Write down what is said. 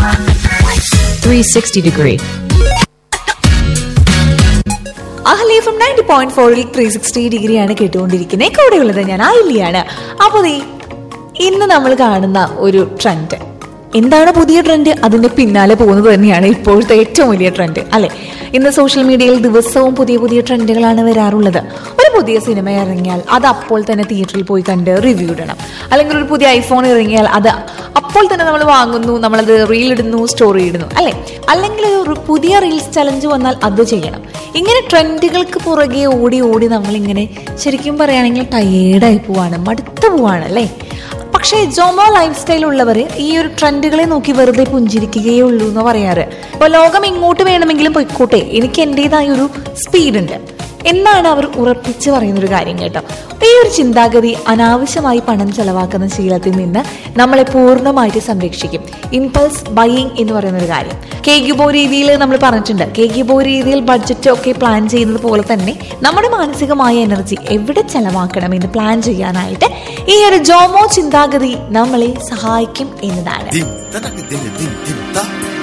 360 degree. അഹ്ലി from ninety point ഫോറിൽ three sixty ഡിഗ്രിയാണ് കേട്ടുകൊണ്ടിരിക്കുന്നത് കൂടെയുള്ളത് ഞാൻ ആയില്ലിയാണ് അപ്പോൾ ദേ ഇന്ന് നമ്മൾ കാണുന്ന ഒരു ട്രെൻഡ് എന്താണ് പുതിയ ട്രെൻഡ് അതിന്റെ പിന്നാലെ പോകുന്നത് തന്നെയാണ് ഇപ്പോഴത്തെ ഏറ്റവും വലിയ ട്രെൻഡ് അല്ലെ ഇന്ന് സോഷ്യൽ മീഡിയയിൽ ദിവസവും പുതിയ പുതിയ ട്രെൻഡുകളാണ് വരാറുള്ളത് ഒരു പുതിയ സിനിമ ഇറങ്ങിയാൽ അത് അപ്പോൾ തന്നെ തിയേറ്ററിൽ പോയി കണ്ട് റിവ്യൂ ഇടണം അല്ലെങ്കിൽ ഒരു പുതിയ ഐഫോൺ ഇറങ്ങിയാൽ അത് അപ്പോൾ തന്നെ നമ്മൾ വാങ്ങുന്നു നമ്മളത് റീൽ ഇടുന്നു സ്റ്റോറി ഇടുന്നു അല്ലെ അല്ലെങ്കിൽ ഒരു പുതിയ റീൽസ് ചലഞ്ച് വന്നാൽ അത് ചെയ്യണം ഇങ്ങനെ ട്രെൻഡുകൾക്ക് പുറകെ ഓടി ഓടി നമ്മളിങ്ങനെ ശരിക്കും പറയുകയാണെങ്കിൽ ടയേർഡായി പോവാണ് മടുത്തു പോവാണ് അല്ലേ പക്ഷേ ജോമോ ലൈഫ് സ്റ്റൈൽ ഉള്ളവർ ഈ ഒരു ട്രെൻഡുകളെ നോക്കി വെറുതെ പുഞ്ചിരിക്കുകയേ ഉള്ളൂ എന്ന് പറയാറ് അപ്പോൾ ലോകം ഇങ്ങോട്ട് വേണമെങ്കിലും പൊയ്ക്കോട്ടെ എനിക്ക് എൻ്റെതായ ഒരു സ്പീഡ് ഉണ്ട് എന്നാണ് അവർ ഉറപ്പിച്ച് പറയുന്ന ഒരു കാര്യം കേട്ടോ ഈ ഒരു ചിന്താഗതി അനാവശ്യമായി പണം ചെലവാക്കുന്ന ശീലത്തിൽ നിന്ന് നമ്മളെ പൂർണ്ണമായിട്ട് സംരക്ഷിക്കും ഇമ്പൾസ് ബൈയിങ് എന്ന് പറയുന്ന ഒരു കാര്യം കേക്കിബോ രീതിയിൽ നമ്മൾ പറഞ്ഞിട്ടുണ്ട് കേക്കിബോ രീതിയിൽ ബഡ്ജറ്റ് ഒക്കെ പ്ലാൻ ചെയ്യുന്നത് പോലെ തന്നെ നമ്മുടെ മാനസികമായ എനർജി എവിടെ ചെലവാക്കണം എന്ന് പ്ലാൻ ചെയ്യാനായിട്ട് ഈ ഒരു ജോമോ ചിന്താഗതി നമ്മളെ സഹായിക്കും എന്നതാണ് dim, tanak, dim, dim, dim, ta.